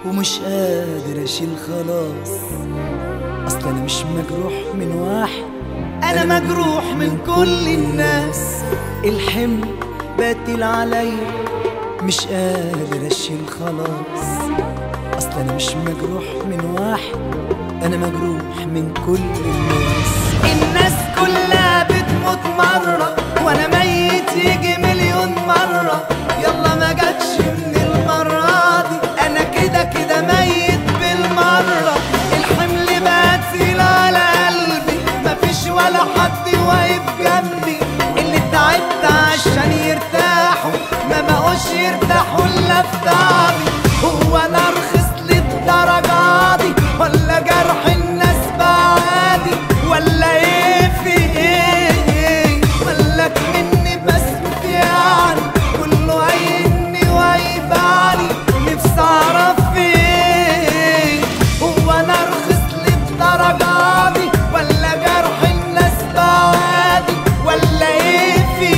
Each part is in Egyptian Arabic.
ومش قادر اشيل خلاص اصل انا مش مجروح من واحد انا مجروح من كل الناس الحمل باتل عليا مش قادر اشيل خلاص اصل انا مش مجروح من واحد انا مجروح من كل الناس الناس كلها بتموت مرة وانا ميت يجي مليون مرة يلا ما جاتش من المرة دي انا كده كده ميت بالمرة الحمل بقى تقيل على قلبي مفيش ولا حد واقف جنبي اللي تعبت عشان يرتاحوا ما بقوش يرتاحوا الا في تعبي هو انا ارخص للدرجة دي ولا جرح الناس بعادي ولا ايه في ايه مالك مني بس يعني كله عيني وعيباني نفسي اعرف في ايه هو انا ارخص للدرجة دي ولا جرح الناس بعادي ولا ايه في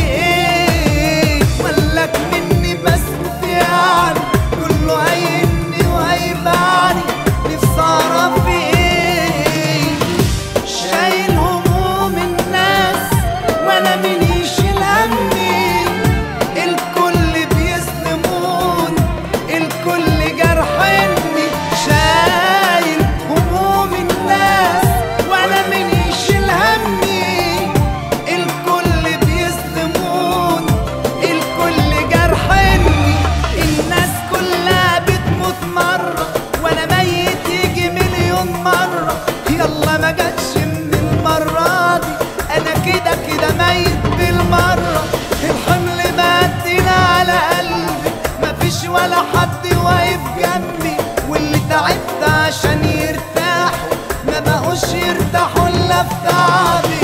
ايه مالك مني بس يعني كله عيني وعيباني نفسي اعرف في ايه شايل هموم الناس وانا من يشيل همي الكل بيظلمون الكل جرحني شايل هموم الناس وانا من يشيل همي الكل بيظلمون الكل جرحني الناس كلها بتموت مرة وانا ميت يجي مليون مرة يلا ما جاتش من المرة دي انا كده كده ميت بالمرة الحمل مقتل على قلبي مفيش ولا حد واقف جنبي واللي تعبت عشان يرتاحوا ما بقوش يرتاحوا الا في تعبي